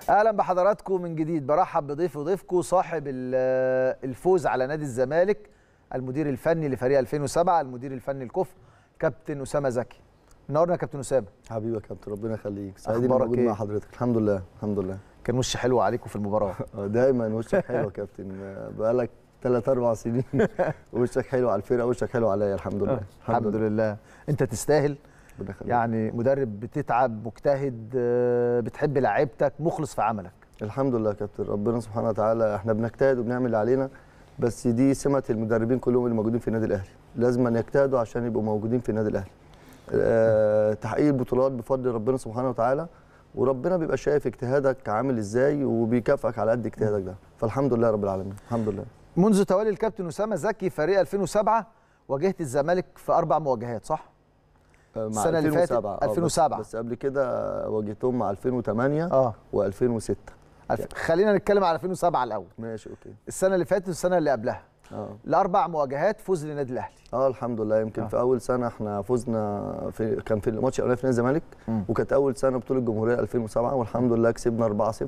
اهلا بحضراتكم من جديد برحب بضيف وضيفكم صاحب ال- الفوز على نادي الزمالك المدير الفني لفريق 2007 المدير الفني الكفء كابتن اسامه زكي منورنا يا كابتن اسامه حبيبي يا كابتن ربنا يخليك سعيد أخبارك اني موجود إيه؟ مع حضرتك الحمد لله الحمد لله كان وش حلو عليكم في المباراه آه، دايما وشك حلو يا كابتن آه، بقالك ثلاث اربع سنين وشك حلو على الفرقه وشك حلو عليا الحمد لله الحمد لله انت تستاهل ربنا يخليك يعني مدرب بتتعب مجتهد آه، بتحب لعيبتك مخلص في عملك الحمد لله يا كابتن ربنا سبحانه وتعالى احنا بنجتهد وبنعمل اللي علينا بس دي سمه المدربين كلهم اللي موجودين في النادي الاهلي لازم أن يجتهدوا عشان يبقوا موجودين في النادي الاهلي أه تحقيق البطولات بفضل ربنا سبحانه وتعالى وربنا بيبقى شايف اجتهادك عامل ازاي وبيكافئك على قد اجتهادك ده فالحمد لله رب العالمين الحمد لله منذ تولي الكابتن اسامه زكي فريق 2007 واجهت الزمالك في اربع مواجهات صح مع السنة اللي فاتت 2007 آه، بس- 2007. بس قبل كده واجهتهم مع 2008 اه و2006 الف... خلينا نتكلم على 2007 الاول ماشي اوكي السنه اللي فاتت والسنه اللي قبلها اه الاربع مواجهات فوز للنادي الاهلي اه الحمد لله يمكن آه. في اول سنه احنا فزنا في كان في الماتش الاولاني في نادي الزمالك مم. وكانت اول سنه بطوله الجمهوريه 2007 والحمد لله كسبنا 4-0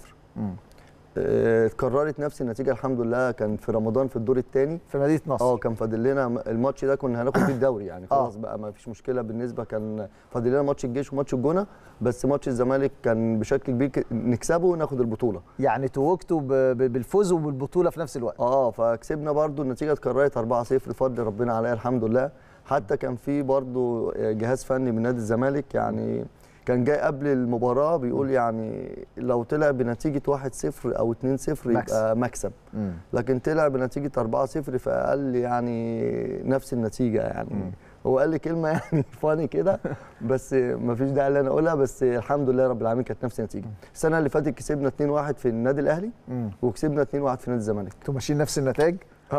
آه، اتكررت نفس النتيجه الحمد لله كان في رمضان في الدور الثاني في مدينه نصر اه كان فاضل لنا م- الماتش ده كنا هناخد فيه الدوري يعني آه. خلاص بقى ما فيش مشكله بالنسبه كان فاضل لنا ماتش الجيش وماتش الجونه بس ماتش الزمالك كان بشكل كبير ك- نكسبه وناخد البطوله يعني توجتوا ب... ب... بالفوز وبالبطوله في نفس الوقت اه فكسبنا برضو النتيجه اتكررت 4-0 بفضل ربنا عليها الحمد لله حتى كان في برضو جهاز فني من نادي الزمالك يعني كان جاي قبل المباراه بيقول يعني لو طلع بنتيجه 1-0 او 2-0 يبقى مكسب مم. لكن طلع بنتيجه 4-0 فقال لي يعني نفس النتيجه يعني مم. هو قال لي كلمه يعني فاني كده بس ما فيش داعي ان انا اقولها بس الحمد لله رب العالمين كانت نفس النتيجه السنه اللي فاتت كسبنا 2-1 في النادي الاهلي مم. وكسبنا 2-1 في نادي الزمالك انتوا ماشيين نفس النتائج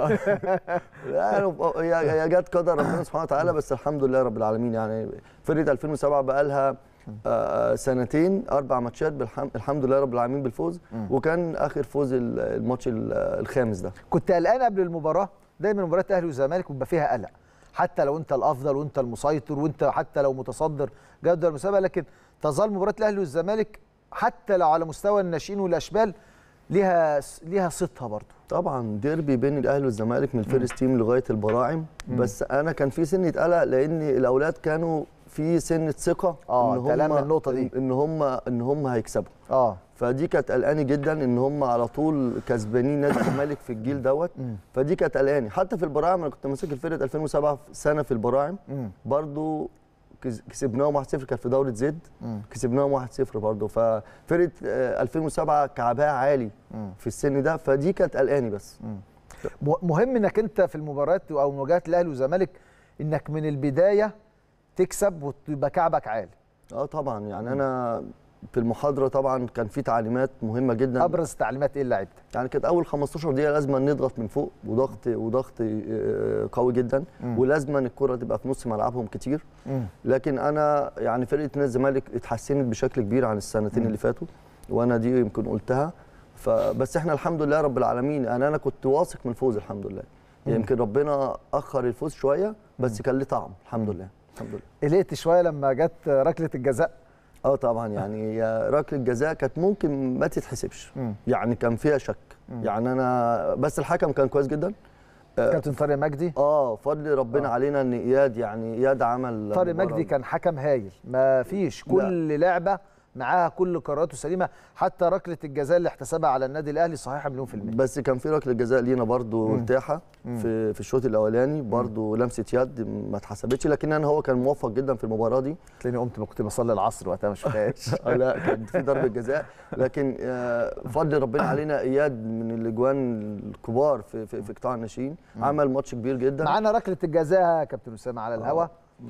لا هي هي جت قدر ربنا سبحانه وتعالى بس الحمد لله رب العالمين يعني فرقه 2007 بقى لها آه، سنتين اربع ماتشات بالحم... الحمد لله رب العالمين بالفوز مم. وكان اخر فوز ال- الماتش ال- الخامس ده كنت قلقان قبل المباراه دايما مباريات الاهلي والزمالك بيبقى فيها قلق حتى لو انت الافضل وانت المسيطر وانت حتى لو متصدر جدول المسابقه لكن تظل مباراه الاهلي والزمالك حتى لو على مستوى الناشئين والاشبال ليها ليها صيتها برضه طبعا ديربي بين الاهلي والزمالك من الفيرست تيم لغايه البراعم بس انا كان في سنه قلق لان الاولاد كانوا في سنه ثقه آه، أنت قلقان من النقطة دي. ان هم ان هم هيكسبوا اه فدي كانت قلقاني جدا ان هم على طول كسبانين نادي الزمالك في الجيل دوت مم. فدي كانت قلقاني حتى في البراعم انا كنت ماسك الفرقه 2007 سنه في البراعم مم. برضو كس- كسبناهم 1-0 كان في دوره زد مم. كسبناهم 1-0 برضو ففرقه آه، 2007 كعبها عالي مم. في السن ده فدي كانت قلقاني بس م- مهم انك انت في المباريات او مواجهات الاهلي والزمالك انك من البدايه تكسب وتبقى كعبك عالي اه طبعا يعني انا في المحاضره طبعا كان في تعليمات مهمه جدا ابرز تعليمات ايه اللعيبه يعني كانت اول 15 دقيقه لازم نضغط من فوق وضغط وضغط آه، قوي جدا مم. ولازم الكره تبقى في نص ملعبهم كتير لكن انا يعني فرقه نادي الزمالك اتحسنت بشكل كبير عن السنتين مم. اللي فاتوا وانا دي يمكن قلتها فبس احنا الحمد لله رب العالمين انا انا كنت واثق من الفوز الحمد لله مم. يمكن ربنا اخر الفوز شويه بس كان ليه طعم الحمد لله الحمد لله قلقت شويه لما جت ركله الجزاء اه طبعا يعني هي ركله جزاء كانت ممكن ما تتحسبش مم. يعني كان فيها شك مم. يعني انا بس الحكم كان كويس جدا آه، كابتن طارق مجدي اه فضل ربنا آه. علينا ان اياد يعني اياد عمل طارق مباراة. مجدي كان حكم هايل ما فيش كل لعبه معاها كل قراراته سليمه حتى ركله الجزاء اللي احتسبها على النادي الاهلي صحيحه مليون في الميه بس كان في ركله جزاء لينا برضو مم. ارتاحه مم. في في الشوط الاولاني برضو لمسه يد ما اتحسبتش لكن انا هو كان موفق جدا في المباراه دي تلاقيني قمت كنت بصلي العصر وقتها ما شفتهاش آه لا كان في ضربه جزاء لكن آه، فضل ربنا علينا اياد من الاجوان الكبار في في, في قطاع الناشئين عمل ماتش كبير جدا معانا ركله الجزاء يا كابتن اسامه على الهوا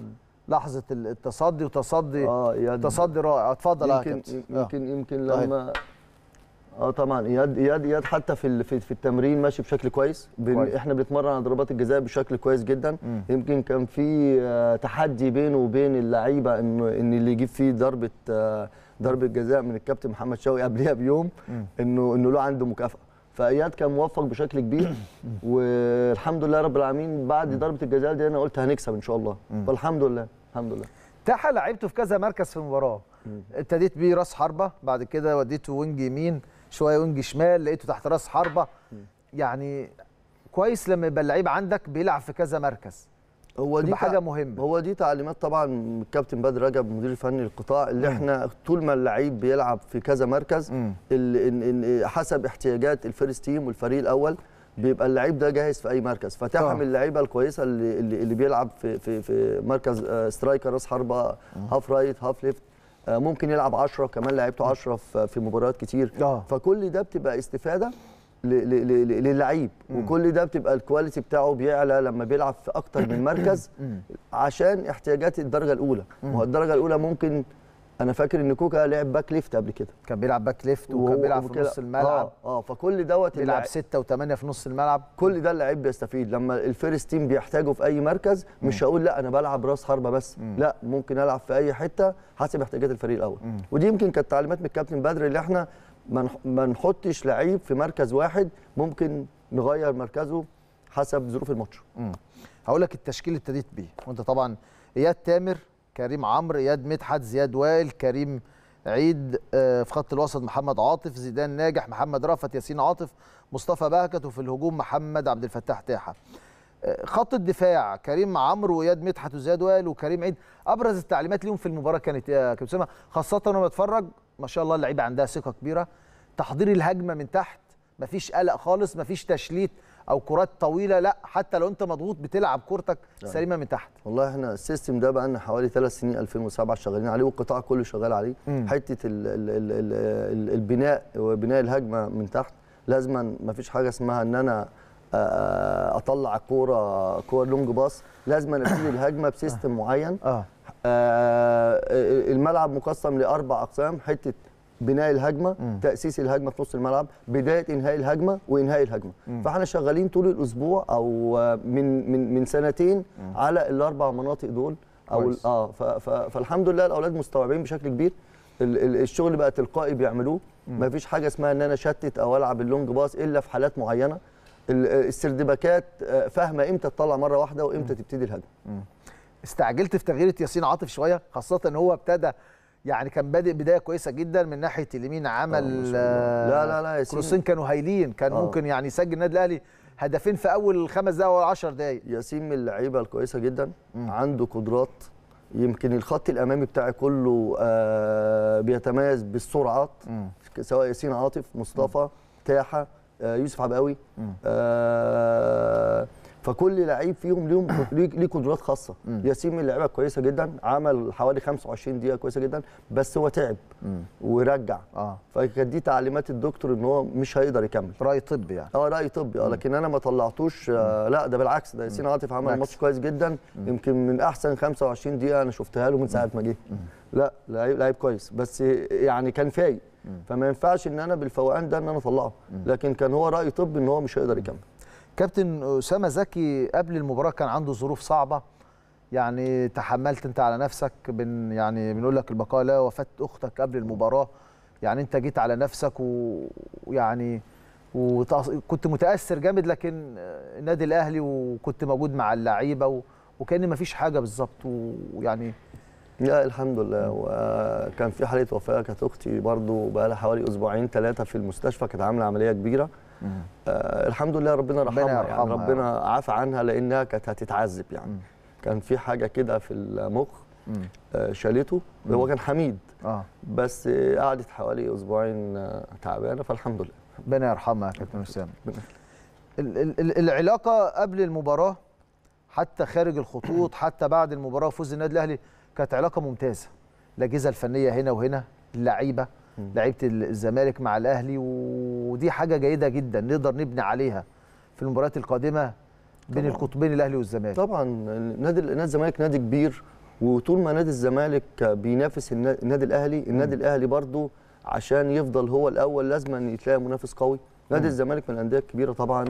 لحظه التصدي وتصدي اه اياد تصدي رائع اتفضل يا يمكن كابتن آه. يمكن يمكن طيب. لما اه طبعا اياد اياد اياد حتى في ال- في, في التمرين ماشي بشكل كويس, بن كويس. احنا بنتمرن على ضربات الجزاء بشكل كويس جدا مم. يمكن كان في آه، تحدي بينه وبين اللعيبه ان ان اللي يجيب فيه ضربه آه، ضربه جزاء من الكابتن محمد شوقي قبلها بيوم مم. انه انه له عنده مكافاه فاياد كان موفق بشكل كبير والحمد لله رب العالمين بعد ضربه الجزاء دي انا قلت هنكسب ان شاء الله مم. فالحمد لله الحمد لله تاحة لعبته في كذا مركز في المباراه ابتديت بيه راس حربه بعد كده وديته وينج يمين شويه وينج شمال لقيته تحت راس حربه يعني كويس لما يبقى اللعيب عندك بيلعب في كذا مركز هو دي تبقى تع- حاجه مهمه هو دي تعليمات طبعا من الكابتن بدر رجب مدير الفني للقطاع اللي احنا طول ما اللعيب بيلعب في كذا مركز مم. اللي إن إن حسب احتياجات الفيرست تيم والفريق الاول بيبقى اللعيب ده جاهز في اي مركز فتحم آه. اللعيبه الكويسه اللي اللي, اللي بيلعب في في في مركز آه، سترايكر راس حربه هاف رايت هاف ليفت آه، ممكن يلعب 10 كمان لعيبته 10 في في مباريات كتير آه. فكل ده بتبقى استفاده ل- ل- ل- للعيب وكل ده بتبقى الكواليتي بتاعه بيعلى لما بيلعب في اكتر من مركز عشان احتياجات الدرجه الاولى ما هو الدرجه الاولى ممكن انا فاكر ان كوكا لعب باك ليفت قبل كده كان بيلعب باك ليفت وكان وهو- بيلعب في وكده- نص الملعب اه, آه فكل دوت بيلعب اللعيب- ستة وثمانية في نص الملعب كل ده اللعيب بيستفيد لما الفيرست تيم بيحتاجه في اي مركز مش هقول لا انا بلعب راس حربه بس لا ممكن العب في اي حته حسب احتياجات الفريق الاول ودي يمكن كانت تعليمات من الكابتن بدر اللي احنا ما نح- ما نحطش لعيب في مركز واحد ممكن نغير مركزه حسب ظروف الماتش هقول لك التشكيل اللي ابتديت بيه وانت طبعا اياد تامر كريم عمرو اياد مدحت زياد وائل كريم عيد آه، في خط الوسط محمد عاطف زيدان ناجح محمد رأفت ياسين عاطف مصطفى بهكت وفي الهجوم محمد عبد الفتاح تاحه آه، خط الدفاع كريم عمرو واياد مدحت وزياد وائل وكريم عيد ابرز التعليمات ليهم في المباراه كانت ايه يا كابتن اسامه خاصه وانا بتفرج ما شاء الله اللعيبه عندها ثقه كبيره تحضير الهجمه من تحت مفيش قلق خالص مفيش تشليت او كرات طويله لا حتى لو انت مضغوط بتلعب كورتك سليمه من تحت والله احنا السيستم ده بقى لنا حوالي ثلاث سنين 2007 شغالين عليه والقطاع كله شغال عليه حته ال ال ال ال ال البناء وبناء الهجمه من تحت لازما ما فيش حاجه اسمها ان انا آه، اطلع كوره كوره لونج باص لازما ابتدي الهجمه بسيستم معين اه آه، الملعب مقسم لاربع اقسام حته بناء الهجمه تاسيس الهجمه في نص الملعب بدايه انهاء الهجمه وانهاء الهجمه فاحنا شغالين طول الاسبوع او آه، من من من سنتين على الاربع مناطق دول او كويس. ال- اه ف- ف- فالحمد لله الاولاد مستوعبين بشكل كبير ال- ال- الشغل بقى تلقائي بيعملوه ما فيش حاجه اسمها ان انا اشتت او العب اللونج باص الا في حالات معينه ال- السردباكات آه، فاهمه امتى تطلع مره واحده وامتى تبتدي الهجمه استعجلت في تغيير ياسين عاطف شويه خاصه ان هو ابتدى يعني كان بادئ بدايه كويسه جدا من ناحيه اليمين آه، ما عمل شاء الله. آه، لا، لا، لا، ياسين- كروسين كانوا هايلين كان آه. ممكن يعني يسجل النادي الاهلي هدفين في اول خمس دقائق ولا 10 دقائق ياسين من اللعيبه الكويسه جدا عنده قدرات يمكن الخط الامامي بتاعي كله آه بيتميز بالسرعات سواء ياسين عاطف مصطفى تاحه آه يوسف عبقاوي آه فكل لعيب فيهم ليهم ليه ليه قدرات خاصه ياسين من اللعيبه الكويسه جدا عمل حوالي 25 دقيقه كويسه جدا بس هو تعب ورجع اه فكانت دي تعليمات الدكتور ان هو مش هيقدر يكمل راي طبي يعني اه راي طبي اه لكن انا ما طلعتوش آه لا ده بالعكس ده ياسين عاطف عمل بالعكس. ماتش كويس جدا يمكن من احسن 25 دقيقه انا شفتها له من ساعه ما جه لا لعيب لعيب كويس بس يعني كان فايق فما ينفعش ان انا بالفوقان ده ان انا اطلعه لكن كان هو راي طبي ان هو مش هيقدر يكمل كابتن اسامه زكي قبل المباراه كان عنده ظروف صعبه يعني تحملت انت على نفسك بن يعني بنقول لك البقاء لا وفاه اختك قبل المباراه يعني انت جيت على نفسك و- ويعني وكنت متاثر جامد لكن آه، النادي الاهلي وكنت موجود مع اللعيبه و- وكان مفيش حاجه بالظبط ويعني لا الحمد لله وكان في حاله وفاه كانت اختي برضو بقى لها حوالي اسبوعين ثلاثه في المستشفى كانت عامله عمليه كبيره آه الحمد لله ربنا رحمها يعني يرحمها. ربنا عافى عنها لانها كانت هتتعذب يعني كان في حاجه كده في المخ آه شالته هو كان حميد اه بس آه، قعدت حوالي اسبوعين آه، تعبانه فالحمد لله ربنا يرحمها يا كابتن اسامه ال- ال- ال- العلاقه قبل المباراه حتى خارج الخطوط حتى بعد المباراه وفوز النادي الاهلي كانت علاقه ممتازه الاجهزه الفنيه هنا وهنا اللعيبه لعيبه ال- الزمالك مع الاهلي ودي حاجه جيده جدا نقدر نبني عليها في المباريات القادمه بين طبعاً. القطبين الاهلي والزمالك طبعا نادي نادي الزمالك نادي كبير وطول ما نادي الزمالك بينافس النا- النادي الاهلي النادي الاهلي برضو عشان يفضل هو الاول لازم أن يتلاقي منافس قوي نادي الزمالك من الانديه الكبيره طبعا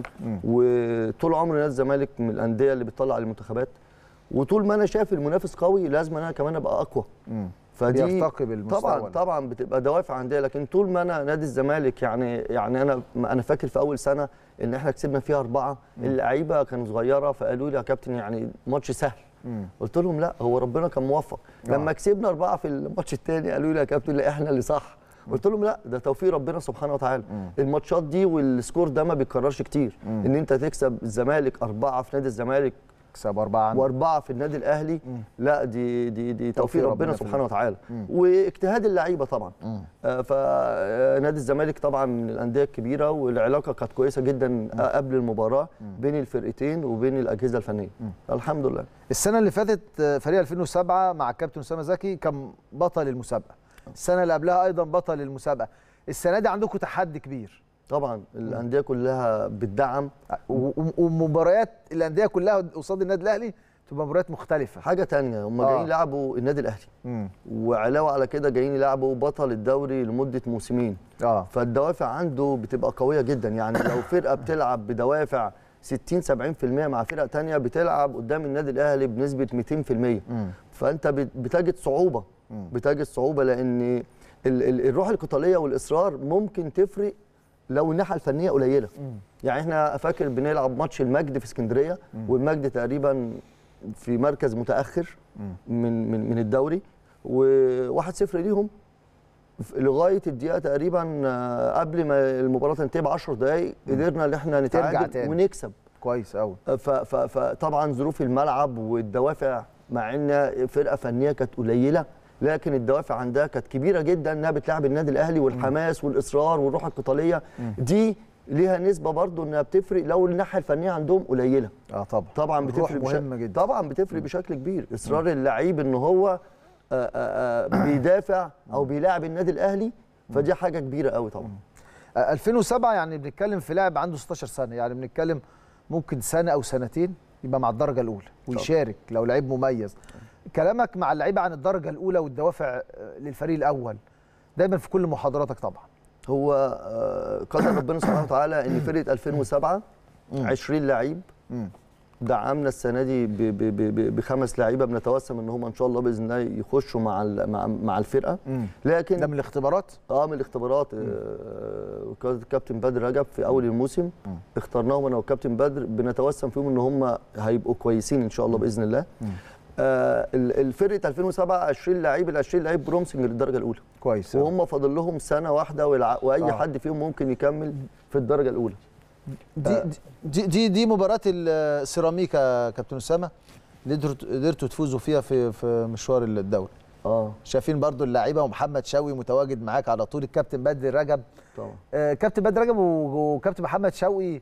وطول عمر نادي الزمالك من الانديه اللي بتطلع المنتخبات وطول ما انا شايف المنافس قوي لازم انا كمان ابقى اقوى مم. فدي بيرتقي بالمستوى طبعا ده. طبعا بتبقى دوافع عندي لكن طول ما انا نادي الزمالك يعني يعني انا انا فاكر في اول سنه ان احنا كسبنا فيها اربعه اللعيبه كانوا صغيره فقالوا لي يا كابتن يعني ماتش سهل قلت لهم لا هو ربنا كان موفق لما كسبنا اربعه في الماتش الثاني قالوا لي يا كابتن لا احنا اللي صح قلت لهم لا ده توفيق ربنا سبحانه وتعالى الماتشات دي والسكور ده ما بيتكررش كتير ان انت تكسب الزمالك اربعه في نادي الزمالك كسب اربعه عندك. واربعه في النادي الاهلي لا دي دي دي توفيق توفيق ربنا ربنا في سبحانه وتعالى واجتهاد اللعيبه طبعا آه، فنادي الزمالك طبعا من الانديه الكبيره والعلاقه كانت كويسه جدا آه، قبل المباراه بين الفرقتين وبين الاجهزه الفنيه الحمد لله السنه اللي فاتت آه، فريق 2007 مع الكابتن اسامه زكي كان بطل المسابقه السنه اللي قبلها ايضا بطل المسابقه السنه دي عندكم تحدي كبير طبعا الانديه كلها بتدعم و- و- ومباريات الانديه كلها قصاد النادي الاهلي تبقى مباريات مختلفه حاجه تانية هم آه. جايين يلعبوا النادي الاهلي مم. وعلاوه على كده جايين يلعبوا بطل الدوري لمده موسمين اه فالدوافع عنده بتبقى قويه جدا يعني لو فرقه بتلعب بدوافع 60 70% مع فرقه تانية بتلعب قدام النادي الاهلي بنسبه 200% فانت بت- بتجد صعوبه بتجد صعوبه لان ال- ال- الروح القتاليه والاصرار ممكن تفرق لو الناحيه الفنيه قليله يعني احنا فاكر بنلعب ماتش المجد في اسكندريه والمجد تقريبا في مركز متاخر من من من الدوري و1-0 ليهم ف- لغايه الدقيقه تقريبا آه، قبل ما المباراه تنتهي ب 10 دقائق قدرنا ان احنا ترجع نتعادل تاني. ونكسب كويس قوي ف- ف- فطبعا ظروف الملعب والدوافع مع ان فرقه فنيه كانت قليله لكن الدوافع عندها كانت كبيره جدا انها بتلعب النادي الاهلي والحماس والاصرار والروح القتاليه دي ليها نسبه برضو انها بتفرق لو الناحيه الفنيه عندهم قليله اه طبعا طبعا الروح بتفرق مهمة بشكل جدا. طبعا بتفرق بشكل كبير اصرار اللعيب ان هو آه، آه، آه، بيدافع او بيلاعب النادي الاهلي فدي حاجه كبيره قوي طبعا آه، 2007 يعني بنتكلم في لاعب عنده 16 سنه يعني بنتكلم ممكن سنه او سنتين يبقى مع الدرجه الاولى ويشارك لو لعيب مميز كلامك مع اللعيبه عن الدرجه الاولى والدوافع آه، للفريق الاول دايما في كل محاضراتك طبعا هو آه، قدر ربنا سبحانه وتعالى ان فرقه 2007 20 لعيب دعمنا السنه دي ب- ب- ب- ب- بخمس لعيبه بنتوسم ان هم ان شاء الله باذن الله يخشوا مع ال- مع مع الفرقه لكن ده من الاختبارات اه من الاختبارات آه، كان كابتن بدر رجب في اول الموسم اخترناهم انا وكابتن بدر بنتوسم فيهم ان هم هيبقوا كويسين ان شاء الله باذن الله آه ال- الفرقه 2007 20 لعيب ال 20 لعيب برومسنج للدرجه الاولى كويس أوي. وهم فاضل لهم سنه واحده ويلع- واي آه. حد فيهم ممكن يكمل في الدرجه الاولى دي دي دي, دي مباراه السيراميكا يا كابتن اسامه اللي قدرتوا قدرتوا تفوزوا فيها في في مشوار الدوري اه شايفين برضو اللعيبه ومحمد شوقي متواجد معاك على طول الكابتن بدر رجب طبعا آه كابتن بدر رجب و- وكابتن محمد شوقي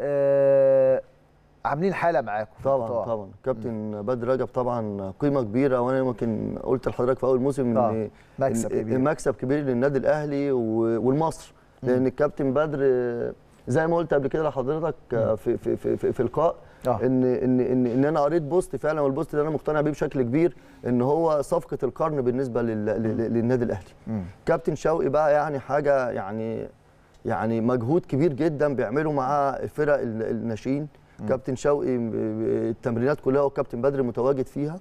آه عاملين حاله معاكم في طبعا البطولة. طبعا كابتن بدر رجب طبعا قيمه كبيره وانا يمكن قلت لحضرتك في اول موسم آه، ان مكسب إن- كبير. مكسب كبير للنادي الاهلي و- والمصر لان الكابتن بدر آه، زي ما قلت قبل كده لحضرتك آه، في في في في, في لقاء آه. ان ان ان ان انا قريت بوست فعلا والبوست ده انا مقتنع بيه بشكل كبير ان هو صفقه القرن بالنسبه لل- لل- للنادي الاهلي كابتن شوقي بقى يعني حاجه يعني يعني مجهود كبير جدا بيعمله مع فرق ال- الناشئين كابتن شوقي ب- ب- التمرينات كلها وكابتن بدر متواجد فيها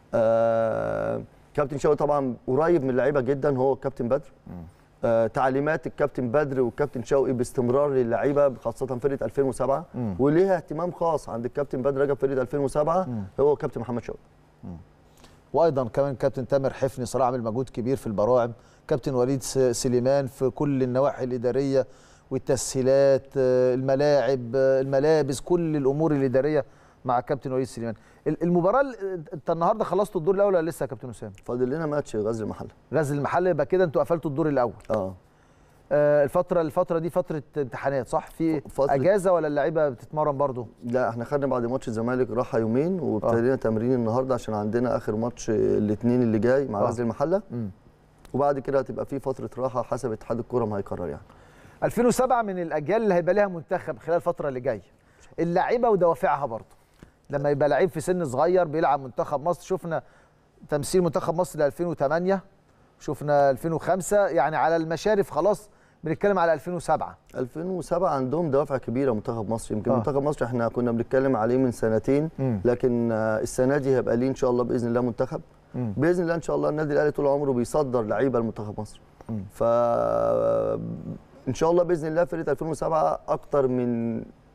آه كابتن شوقي طبعا قريب من اللعيبه جدا هو كابتن بدر آه تعليمات الكابتن بدر والكابتن شوقي باستمرار للعيبه خاصه فرقه 2007 وليها اهتمام خاص عند الكابتن بدر رجب فرقه 2007 هو كابتن محمد شوقي وايضا كمان كابتن تامر حفني صراحه عامل مجهود كبير في البراعم كابتن وليد س- سليمان في كل النواحي الاداريه والتسهيلات آه، الملاعب آه، الملابس كل الامور الاداريه مع كابتن وليد سليمان ال- المباراه ال- انت النهارده خلصتوا الدور الاول ولا لسه يا كابتن اسامه فاضل لنا ماتش غزل المحله غزل المحله يبقى كده انتوا قفلتوا الدور الاول اه آه، الفتره الفتره دي فتره امتحانات صح في ف- فترة- اجازه ولا اللعيبه بتتمرن برضو لا احنا خدنا بعد ماتش الزمالك راحه يومين وابتدينا تمرين النهارده عشان عندنا اخر ماتش الاثنين اللي جاي مع آه. غزل المحله مم. وبعد كده هتبقى في فتره راحه حسب اتحاد الكوره ما هيقرر يعني 2007 من الاجيال اللي هيبقى لها منتخب خلال الفتره اللي جايه اللعيبه ودوافعها برضه لما يبقى لعيب في سن صغير بيلعب منتخب مصر شفنا تمثيل منتخب مصر ل 2008 شفنا 2005 يعني على المشارف خلاص بنتكلم على 2007 2007 عندهم دوافع كبيره منتخب مصر يمكن آه. آه. منتخب مصر احنا كنا بنتكلم عليه من سنتين مم. لكن آه، السنه دي هيبقى ليه ان شاء الله باذن الله منتخب مم. باذن الله ان شاء الله النادي الاهلي طول عمره بيصدر لعيبه لمنتخب مصر مم. ف ان شاء الله باذن الله فرقه 2007 اكتر من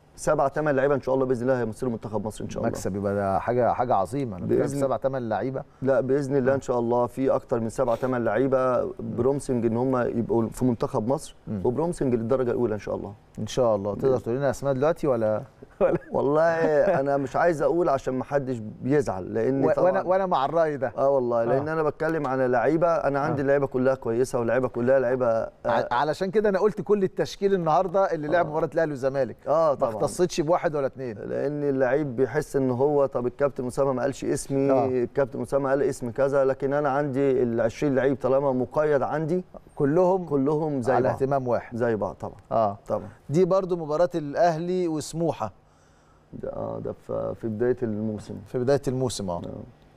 سبعة ثمان لعيبه ان شاء الله باذن الله هيمثلوا منتخب مصر ان شاء الله مكسب يبقى ده حاجه حاجه عظيمه انا بتكلم بإذن- سبع ثمان لعيبه لا باذن الله ان شاء الله في اكتر من سبعة ثمان لعيبه برومسنج ان هم يبقوا في منتخب مصر وبرومسنج للدرجه الاولى ان شاء الله ان شاء الله تقدر تقول لنا اسماء دلوقتي ولا والله انا مش عايز اقول عشان ما حدش بيزعل لان و- طبعا وانا وانا مع الراي ده اه والله لان آه. انا بتكلم عن لعيبه انا عندي اللعيبه كلها كويسه واللعيبه كلها لعيبه اه, ع- علشان كده انا قلت كل التشكيل النهارده اللي لعب مباراه الاهلي والزمالك آه ما طبعا اختصتش بواحد ولا اثنين لان اللعيب بيحس ان هو طب الكابتن اسامه ما قالش اسمي آه. الكابتن اسامه قال اسم كذا لكن انا عندي ال 20 لعيب طالما مقيد عندي كلهم كلهم زي على بعض اهتمام واحد زي بعض طبعا اه طبعا دي برضو مباراه الاهلي وسموحه ده اه ده في في بدايه الموسم في بدايه الموسم اه آه.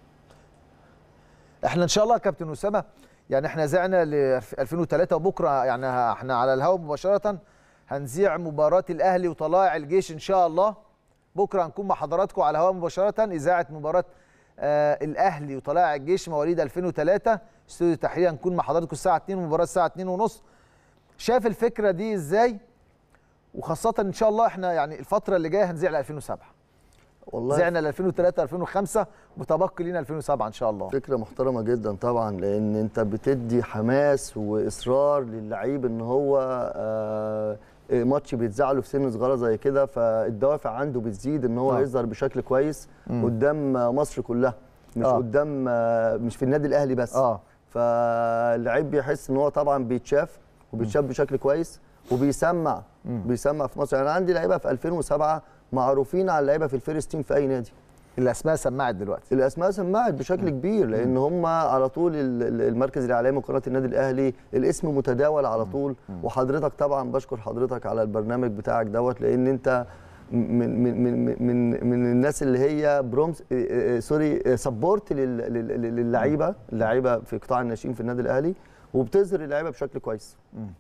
احنا ان شاء الله يا كابتن اسامه يعني احنا زعنا ل 2003 وبكره يعني ه- احنا على الهواء مباشره هنذيع مباراه الاهلي وطلائع الجيش ان شاء الله بكره هنكون مع حضراتكم على الهواء مباشره اذاعه مباراه آه الاهلي وطلائع الجيش مواليد 2003 استوديو تحرير هنكون مع حضراتكم الساعه 2 ومباراه الساعه 2 ونص شاف الفكره دي ازاي وخاصه ان شاء الله احنا يعني الفتره اللي جايه هنذيع ل 2007 والله زعنا ل 2003 2005 متبقي لينا 2007 ان شاء الله فكره محترمه جدا طبعا لان انت بتدي حماس واصرار للعيب ان هو آه ماتش بيتذاع له في سن صغيره زي كده فالدوافع عنده بتزيد ان هو آه. يظهر بشكل كويس قدام مصر كلها مش آه. قدام آه مش في النادي الاهلي بس اه فاللعيب بيحس ان هو طبعا بيتشاف وبيتشاف بشكل كويس وبيسمع بيسمع في مصر انا عندي لعيبه في 2007 معروفين على اللعيبه في الفيرست تيم في اي نادي الاسماء سمعت دلوقتي الاسماء سمعت بشكل كبير لان هم على طول ال- ال- المركز الاعلامي وقناه النادي الاهلي الاسم متداول على طول وحضرتك طبعا بشكر حضرتك على البرنامج بتاعك دوت لان انت من من من من, من الناس اللي هي برومس آه، آه، سوري سبورت للعيبه اللعيبه في قطاع الناشئين في النادي الاهلي وبتظهر اللعيبه بشكل كويس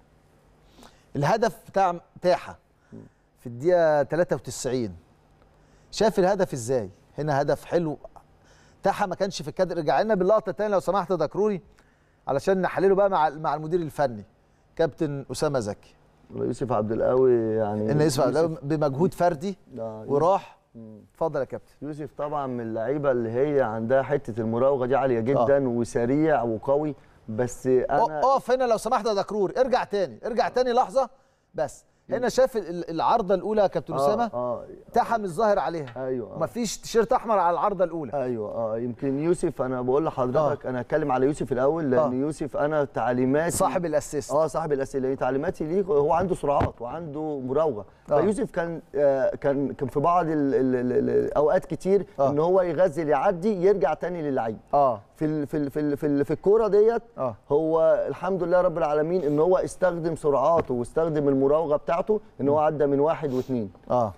الهدف بتاع تاحه في الدقيقه 93 شاف الهدف ازاي هنا هدف حلو تاحه ما كانش في الكادر ارجع لنا باللقطه تاني لو سمحت يا دكروري علشان نحلله بقى مع مع المدير الفني كابتن اسامه زكي يوسف عبد القوي يعني ان يوسف عبد القوي بمجهود فردي ده وراح اتفضل يا كابتن يوسف طبعا من اللعيبه اللي هي عندها حته المراوغه دي عاليه جدا وسريع وقوي بس انا اقف هنا لو سمحت يا دكروري ارجع تاني ارجع تاني لحظه بس هنا شاف ال- العارضه الاولى يا كابتن اسامه اه تاحه مش ظاهر عليها ايوه آه. مفيش تيشيرت احمر على العارضه الاولى ايوه اه يمكن يوسف انا بقول لحضرتك انا هتكلم على يوسف الاول لان آه. يوسف انا تعليماتي صاحب الاسيست اه صاحب الاسئله لان تعليماتي ليه هو عنده سرعات وعنده مراوغه آه. فيوسف كان آه كان كان في بعض ال ال ال الاوقات كتير آه. ان هو يغزل يعدي يرجع تاني للعيب اه في ال في ال في ال في, ال في الكوره ديت آه. هو الحمد لله رب العالمين ان هو استخدم سرعاته واستخدم المراوغه بتاعته ان هو عدى من واحد واثنين اه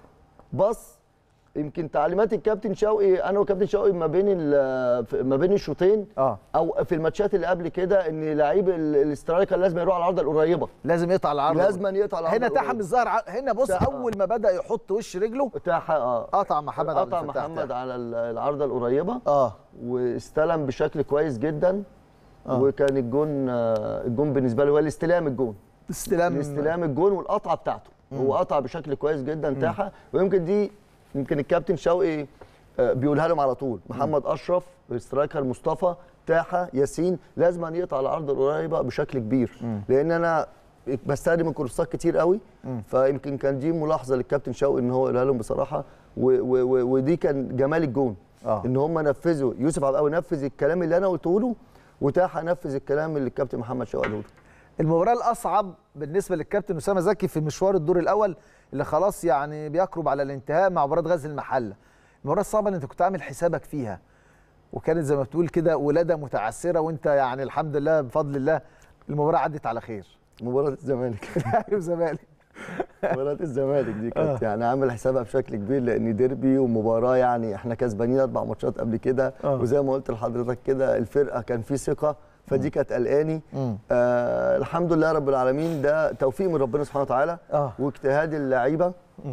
بص يمكن تعليمات الكابتن شوقي انا وكابتن شوقي ما بين ال- في- ما بين الشوطين اه او في الماتشات اللي قبل كده ان لعيب ال- الاسترايكر لازم يروح على العرضه القريبه لازم يقطع العرض لازم يقطع العرضه هنا تحم القريبة. الظهر ع- هنا بص تحم. اول ما بدا يحط وش رجله تاح اه قطع محمد عبد قطع الفتاح محمد تحم. على ال- العرضه القريبه اه واستلم بشكل كويس جدا آه. وكان الجون آه، الجون بالنسبه له هو الاستلام الجون استلام الاستلام الجون والقطعه بتاعته هو قطع بشكل كويس جدا تاحه ويمكن دي يمكن الكابتن شوقي آه، بيقولها لهم على طول محمد اشرف سترايكر مصطفى تاحه ياسين لازم أن يقطع العرض القريبه بشكل كبير لان انا بستخدم الكورسات كتير قوي فيمكن كان دي ملاحظه للكابتن شوقي ان هو يقولها لهم بصراحه و و و ودي كان جمال الجون آه. ان هم نفذوا يوسف عبد القوي نفذ الكلام اللي انا قلته له وتاحه نفذ الكلام اللي الكابتن محمد شوقي قاله له المباراه الاصعب بالنسبه للكابتن اسامه زكي في مشوار الدور الاول اللي خلاص يعني بيقرب على الانتهاء مع مباراه غزل المحله المباراه الصعبه اللي انت كنت عامل حسابك فيها وكانت زي ما بتقول كده ولاده متعسره وانت يعني الحمد لله بفضل الله المباراه عدت على خير مباراه الزمالك اهلي وزمالك مباراة الزمالك دي كانت يعني عامل حسابها بشكل كبير لان ديربي ومباراه يعني احنا كسبانين اربع ماتشات قبل كده آه. وزي ما قلت لحضرتك كده الفرقه كان في ثقه فدي كانت قلقاني مم. آه الحمد لله رب العالمين ده توفيق من ربنا سبحانه وتعالى آه. واجتهاد اللعيبه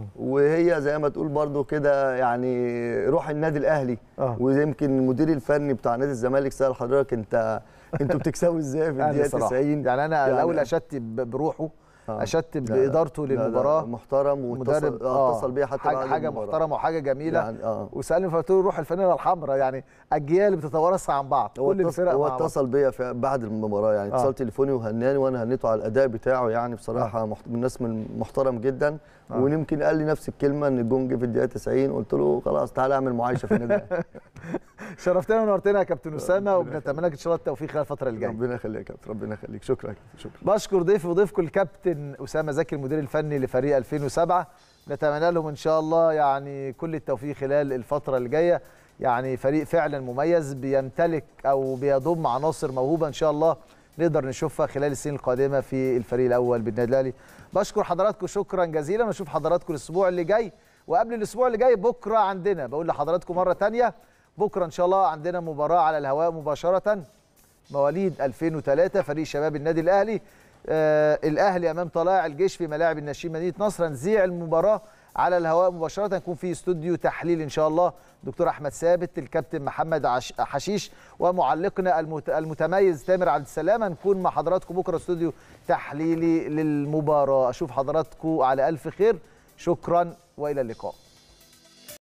وهي زي ما تقول برضو كده يعني روح النادي الاهلي آه. ويمكن المدير الفني بتاع نادي الزمالك سال حضرتك انت انتوا بتكسبوا ازاي في يعني الدقيقه صراحة. 90 يعني انا الاول اشدت ب- بروحه آه. اشدت لا، لا. بادارته لا، لا، للمباراه محترم واتصل مدرب آه. اتصل بيا حتى حاجه, بعد حاجة المباراة. محترمه وحاجه جميله يعني اه وسالني فقلت له روح الفانيله الحمراء يعني اجيال بتتوارث عن بعض هو كل اتصل الفرق هو مع بعض. اتصل بيا في- بعد المباراه يعني آه. اتصل تليفوني وهناني وانا هنيته على الاداء بتاعه يعني بصراحه محت... من الناس من محترم جدا آه. ويمكن قال لي نفس الكلمه ان الجون جه في الدقيقه 90 قلت له خلاص تعالى اعمل معايشه في النادي الأهلي. شرفتنا ونورتنا يا كابتن اسامه ربنا وبنتمنى لك ان شاء الله التوفيق خلال الفتره الجايه ربنا يخليك يا كابتن ربنا يخليك شكرا يا كابتن شكرا بشكر ضيفي وضيفكم الكابتن اسامه زكي المدير الفني لفريق 2007 نتمنى لهم ان شاء الله يعني كل التوفيق خلال الفتره الجايه يعني فريق فعلا مميز بيمتلك او بيضم عناصر موهوبه ان شاء الله نقدر نشوفها خلال السنين القادمه في الفريق الاول بالنادي الاهلي بشكر حضراتكم شكرا جزيلا ونشوف حضراتكم الاسبوع اللي جاي وقبل الاسبوع اللي جاي بكره عندنا بقول لحضراتكم مره تانية بكره ان شاء الله عندنا مباراه على الهواء مباشره مواليد 2003 فريق شباب النادي الاهلي آه الاهلي امام طلائع الجيش في ملاعب النشيد مدينه نصر هنذيع المباراه على الهواء مباشره يكون في استوديو تحليل ان شاء الله دكتور احمد ثابت الكابتن محمد عش حشيش ومعلقنا المت- المتميز تامر عبد السلام هنكون مع حضراتكم بكره استوديو تحليلي للمباراه اشوف حضراتكم على الف خير شكرا والى اللقاء